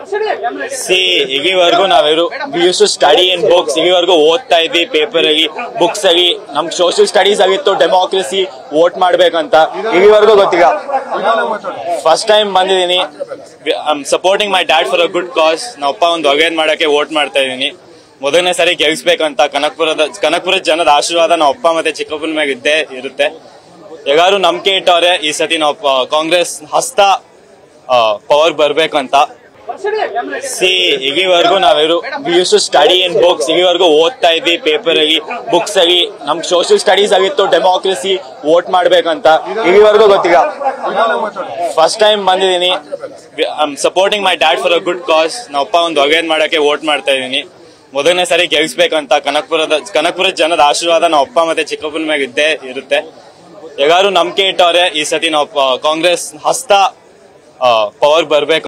C ಈಗಿವರೆಗೂ ನಾವಿರು we use to study in books ಈಗಿವರೆಗೂ ಓದ್ತಾ ಇದ್ವಿ ಪೇಪರ್ ಆಗಿ ಬುಕ್ಸ್ ಆಗಿ ನಮ್ ಸೋಷಿಯಲ್ ಸ್ಟಡೀಸ್ ಆಗಿತ್ತು ಡೆಮೋಕ್ರಸಿ ವೋಟ್ ಮಾಡ್ಬೇಕಂತ ಈಗಿವರೆಗೂ ಗೊತ್ತಿಲ್ಲ ಫಸ್ಟ್ ಟೈಮ್ ಬಂದಿದ್ದೀನಿ supporting my dad for a good cause ನಮ್ಮಪ್ಪ ಒಂದು ಒಗೇನ್ ಮಾಡಕ್ಕೆ ವೋಟ್ ಮಾಡ್ತಾ ಇದೀನಿ ಮೊದಲನೇ ಸರಿ ಗೆಲ್ಸ್ಬೇಕಂತ ಕನಕಪುರದ ಕನಕಪುರದ ಜನದ ಆಶೀರ್ವಾದ ನಮ್ಮ ಅಪ್ಪ ಮತ್ತೆ ಚಿಕ್ಕಪ್ಪನ ಮ್ಯಾಗ ಇದ್ದೇ ಇರುತ್ತೆ ಯಾರು ನಂಬಿಕೆ ಇಟ್ಟವ್ರೆ ಈ ಸತಿ ನಾವು ಪ- ಕಾಂಗ್ರೆಸ್ ಹಸ್ತ ಪವರ್ ಬರ್ಬೇಕಂತ ಸಿ ಈಗಿವರೆಗೂ ನಾವಿರು we use to study in books ಈಗಿವರೆಗೂ ಓದ್ತಾ ಇದ್ವಿ ಪೇಪರ್ ಆಗಿ ಬುಕ್ಸ್ ಆಗಿ ನಮ್ ಸೋಷಿಯಲ್ ಸ್ಟಡೀಸ್ ಆಗಿತ್ತು ಡೆಮೋಕ್ರಸಿ ವೋಟ್ ಮಾಡ್ಬೇಕಂತ ಈಗಿವರೆಗೂ ಗೊತ್ತಿಲ್ಲ ಫಸ್ಟ್ ಟೈಮ್ ಬಂದಿದ್ದೀನಿ supporting my dad for a good cause ನಮ್ಮಪ್ಪ ಒಂದು ಒಗೇನ್ ಮಾಡಕ್ಕೆ ವೋಟ್ ಮಾಡ್ತಾ ಇದೀನಿ ಮೊದಲನೇ ಸರಿ ಗೆಲ್ಸ್ಬೇಕಂತ ಕನಕಪುರದ ಕನಕಪುರದ ಜನದ ಆಶೀರ್ವಾದ ನಮ್ಮ ಅಪ್ಪ ಮತ್ತೆ ಚಿಕ್ಕಪ್ಪನ ಮ್ಯಾಗ ಇದ್ದೇ ಇರುತ್ತೆ ಯಾರು ನಂಬಿಕೆ ಇಟ್ಟವ್ರೆ ಈ ಸತಿ ನಾವು ಪ- ಕಾಂಗ್ರೆಸ್ ಹಸ್ತ ಪವರ್ ಬರ್ಬೇಕು